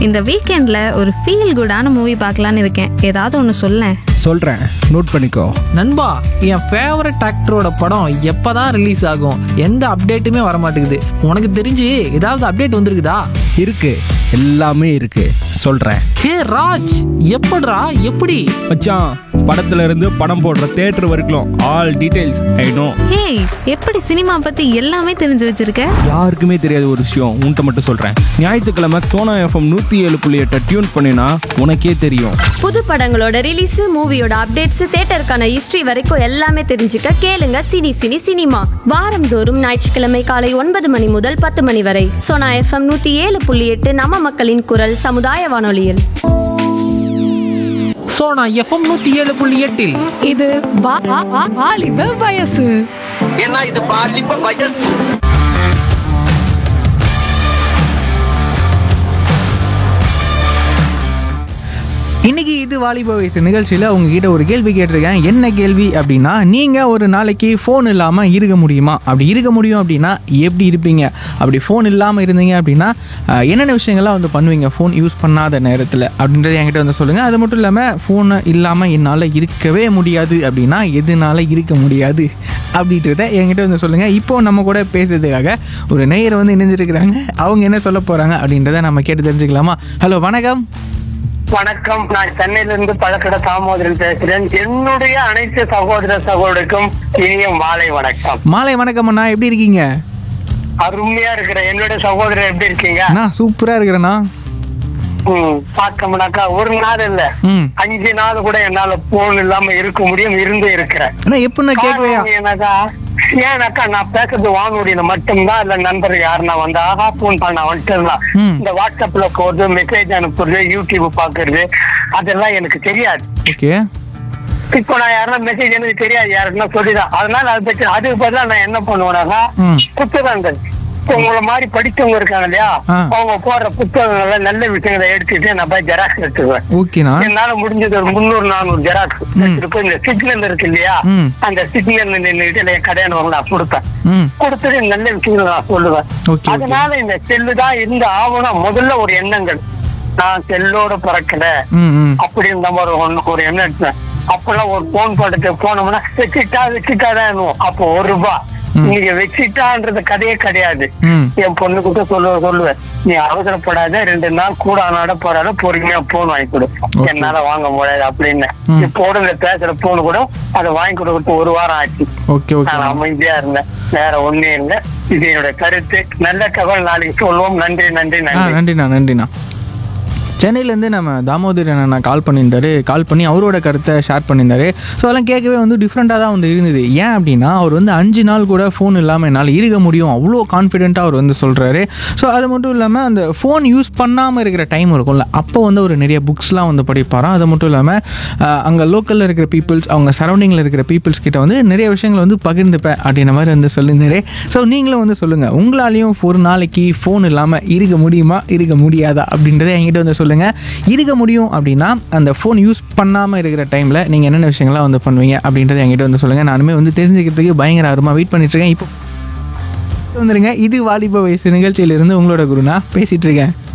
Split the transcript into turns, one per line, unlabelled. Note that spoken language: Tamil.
இந்த வீக்கெண்ட்ல ஒரு ஃபீல் குடான மூவி பார்க்கலான்னு இருக்கேன் ஏதாவது ஒன்று சொல்லேன்
சொல்கிறேன் நோட் பண்ணிக்கோ
நண்பா என் ஃபேவரட் ஆக்டரோட படம் எப்பதான் ரிலீஸ் ஆகும் எந்த அப்டேட்டுமே வர மாட்டேங்குது உனக்கு தெரிஞ்சு ஏதாவது அப்டேட் வந்திருக்குதா
இருக்கு எல்லாமே இருக்கு சொல்கிறேன்
ஹே ராஜ் எப்படிடா எப்படி
மச்சான் படத்துல இருந்து படம் போடுற தேட்டர் வரைக்கும் all details I know
hey எப்படி சினிமா பத்தி எல்லாமே தெரிஞ்சு வச்சிருக்க
யாருக்குமே தெரியாத ஒரு விஷயம் உன்கிட்ட மட்டும் சொல்கிறேன் ஞாயிற்றுக்கிழமை சோனா எஃப்எம் நூற்றி ஏழு புள்ளி எட்டை டியூன் பண்ணினா உனக்கே தெரியும்
புது படங்களோட ரிலீஸ் மூவியோட அப்டேட்ஸ் தியேட்டருக்கான ஹிஸ்டரி வரைக்கும் எல்லாமே தெரிஞ்சுக்க கேளுங்க சினி சினி சினிமா வாரந்தோறும் ஞாயிற்றுக்கிழமை காலை ஒன்பது மணி முதல் பத்து மணி வரை சோனா எஃப்எம் நூத்தி ஏழு புள்ளி எட்டு நம்ம மக்களின் குரல் சமுதாய வானொலியில்
ஸோ நான் எஃப்எம் நூற்றி ஏழு புள்ளி எட்டில்
இது வா- வா- வா- வாலிப வயசு
ஏன்னா இது பாலிப்ப வயசு
இன்னைக்கு இது வாலிப வயசு நிகழ்ச்சியில் உங்ககிட்ட ஒரு கேள்வி கேட்டிருக்கேன் என்ன கேள்வி அப்படின்னா நீங்கள் ஒரு நாளைக்கு ஃபோன் இல்லாமல் இருக்க முடியுமா அப்படி இருக்க முடியும் அப்படின்னா எப்படி இருப்பீங்க அப்படி ஃபோன் இல்லாமல் இருந்தீங்க அப்படின்னா அஹ், என்னென்ன விஷயங்கள்லாம் வந்து பண்ணுவீங்க ஃபோன் யூஸ் பண்ணாத நேரத்தில் அப்படின்றத என்கிட்ட வந்து சொல்லுங்கள் அது மட்டும் இல்லாமல் ஃபோனை இல்லாமல் என்னால் இருக்கவே முடியாது அப்படின்னா எதனால இருக்க முடியாது அப்படின்றத என்கிட்ட வந்து சொல்லுங்கள் இப்போ நம்ம கூட பேசுறதுக்காக ஒரு நேயர் வந்து இணைஞ்சிருக்கிறாங்க அவங்க என்ன சொல்ல போகிறாங்க அப்படின்றத நம்ம கேட்டு தெரிஞ்சுக்கலாமா ஹலோ வணக்கம்
வணக்கம் நான் சென்னையில இருந்து பழக்கட தாமோதரன் பேசுறேன் என்னுடைய அனைத்து சகோதர சகோதரருக்கும் இனிய மாலை வணக்கம்
மாலை வணக்கம் அண்ணா எப்படி இருக்கீங்க
அருமையா இருக்கிற என்னுடைய சகோதரர் எப்படி இருக்கீங்க
அண்ணா சூப்பரா இருக்கிறேண்ணா
ம், பார்க்கமுனாக்கா ஒரு நாள் இல்ல
ம்
அஞ்சு நாள் கூட என்னால போன் இல்லாம இருக்க முடியும் இருந்து இருக்கிறேன்
அண்ணா எப்படிண்ணா கேட்கலையா
காரணம் என்னக்கா ஏன்னாக்கா நான் பேசுறது வானொலியில மட்டும்தான் இல்ல நண்பர் யாருன்னா வந்து ஆஹா போன் பண்ண வந்துட்டுலாம்
ம்.
இந்த வாட்ஸ்அப்ல போறது மெசேஜ் அனுப்புறது யூடியூப் பாக்குறது அதெல்லாம் எனக்கு தெரியாது
ஓகே
இப்போ நான் யாருன்னா மெசேஜ் எனக்கு தெரியாது யாருன்னா சொல்லிதான் அதனால அதை பற்றி அதுக்கு பதிலா நான் என்ன பண்ணுவேனாக்கா
ம்.
புத்தகங்கள் இப்போ உங்களை மாதிரி படிச்சவங்க இருக்காங்க இல்லையா
ஆ.
அவங்க போடுற புத்தகங்கள்ல நல்ல விஷயங்களை எடுத்துட்டு நான் போய் ஜெராக்ஸ் எடுத்துக்குவேன்
ஓகேண்ணா
என்னால முடிஞ்சது ஒரு முந்நூறு நானூறு ஜெராக்ஸ் எடுத்துட்டு இந்த சிக்னல் இருக்கு இல்லையா
ம்.
அந்த சிக்னல் நின்றுட்டு என் கடையானவங்க நான் கொடுப்பேன்
ம்
கொடுத்துட்டு நல்ல விஷயங்களை நான் சொல்லுவேன்
Okay, okay.
அதனால இந்த செல்லு தான் இந்த ஆவணம் முதல்ல ஒரு எண்ணங்கள் நான் செல்லோட பிறக்கல
ம் ம்
அப்படின்னு நம்ம ஒரு ஒண்ணு ஒரு எண்ணம் எடுத்தேன் அப்பெல்லாம் ஒரு போன் போட்டுட்டு போனோம்னா வச்சுட்டா வச்சுட்டாதான் அப்போ ஒரு ரூபாய் நீங்க வச்சுட்டான்றது கதையே கிடையாது
ம்.
என் பொண்ணுகிட்ட சொல்லுவ சொல்லுவேன் நீ அவசரப்படாத ரெண்டு நாள் கூட ஆனாட போறாத பொறுமையா போன் வாங்கி கொடு என்னால வாங்க முடியாது அப்படின்னு
ம்.
இப்போ இந்த பேசுற போன் கூட அதை வாங்கி கொடுக்கறது ஒரு வாரம் ஆச்சு
ஓகே ஓகே
நான் அமைதியா இருந்தேன் வேற ஒண்ணே இல்ல இது என்னோட கருத்து நல்ல தகவல் நாளைக்கு சொல்லுவோம் நன்றி நன்றி
ஆ
நன்றி
நன்றிண்ணா நன்றிண்ணா சென்னையிலேருந்து நம்ம தாமோதரன் அண்ணா கால் பண்ணியிருந்தாரு கால் பண்ணி அவரோட கருத்தை ஷேர் பண்ணியிருந்தாரு ஸோ அதெல்லாம் கேட்கவே வந்து டிஃப்ரெண்ட்டாக தான் வந்து இருந்தது ஏன் அப்படின்னா அவர் வந்து அஞ்சு நாள் கூட ஃபோன் இல்லாமல் என்னால் இருக்க முடியும் அவ்வளோ கான்ஃபிடென்ட்டாக அவர் வந்து சொல்கிறாரு ஸோ அது மட்டும் இல்லாமல் அந்த ஃபோன் யூஸ் பண்ணாமல் இருக்கிற டைம் இருக்கும்ல அப்போ வந்து ஒரு நிறைய புக்ஸ்லாம் வந்து படிப்பாராம் அது மட்டும் இல்லாமல் அங்கே லோக்கலில் இருக்கிற பீப்புள்ஸ் அவங்க சரௌண்டிங்கில் இருக்கிற பீப்புள்ஸ் கிட்ட வந்து நிறைய விஷயங்களை வந்து பகிர்ந்துப்பேன் அப்படின்ற மாதிரி வந்து சொல்லியிருந்தாரு ஸோ நீங்களும் வந்து சொல்லுங்கள் உங்களாலையும் ஒரு நாளைக்கு ஃபோன் இல்லாமல் இருக்க முடியுமா இருக்க முடியாதா அப்படின்றத என்கிட்ட வந்து சொல்லுங்கள் இருக்க முடியும் அப்படின்னா அந்த ஃபோன் யூஸ் பண்ணாமல் இருக்கிற டைமில் நீங்கள் என்னென்ன விஷயங்கள்லாம் வந்து பண்ணுவீங்க அப்படின்றத என்கிட்ட வந்து சொல்லுங்கள் நானுமே வந்து தெரிஞ்சுக்கிறதுக்கு பயங்கர ஆர்வமாக வெயிட் பண்ணிட்டுருக்கேன் இப்போ வந்துருங்க இது வாலிப வயசு நிகழ்ச்சியிலிருந்து உங்களோட குருனா பேசிகிட்டு இருக்கேன்